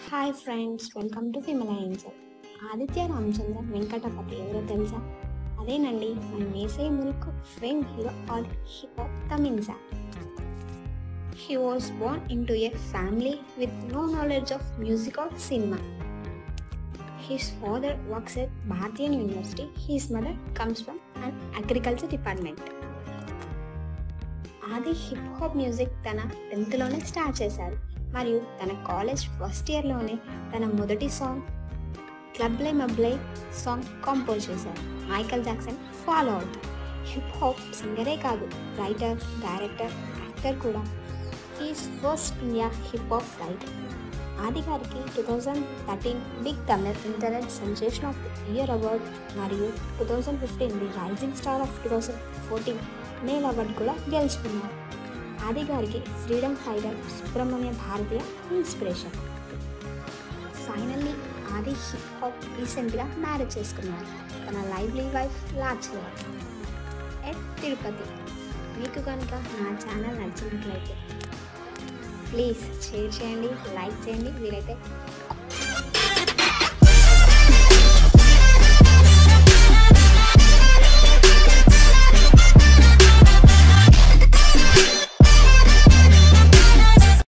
Hi friends welcome to Vimala angel Aditya Ramachandra Venkatapathi ఎవరో తెలుసా అదేనండి మన మేసే ముల్క్ ఫేమ్ హీరో ఆల్ hip hop Tamizha he was born in to a family with no knowledge of music or cinema His father works at Bharatiyan University. His mother comes from an agriculture department. Aadhi hip hop music తన టెన్త్లోనే start చేశారు మరియు తన college first ఇయర్లోనే తన మొదటి song క్లబ్లే మబ్లై సాంగ్ కంపోజ్ చేశారు మైకల్ జాక్సన్ ఫాలో అవుతారు హిప్ హాప్ సింగరే కాదు రైటర్ డైరెక్టర్ యాక్టర్ కూడా he's first India hip hop writer Aadhi గారికి two thousand thirteen big Tamil internet sensation of the year award మరియు two thousand fifteen the rising star of two thousand fourteen male award కూడా గెలుచుకున్నారు ఆది గారికి freedom fighter Subramanya Bharathi inspiration finally Aadhi hip hop రీసెంట్గా marriage చేసుకున్నారు తన lively wife లాచ్లో at Tirupati మీకు కనుక నా ఛానల్ నచ్చినట్లయితే ప్లీజ్ షేర్ చేయండి లైక్ చేయండి వీలైతే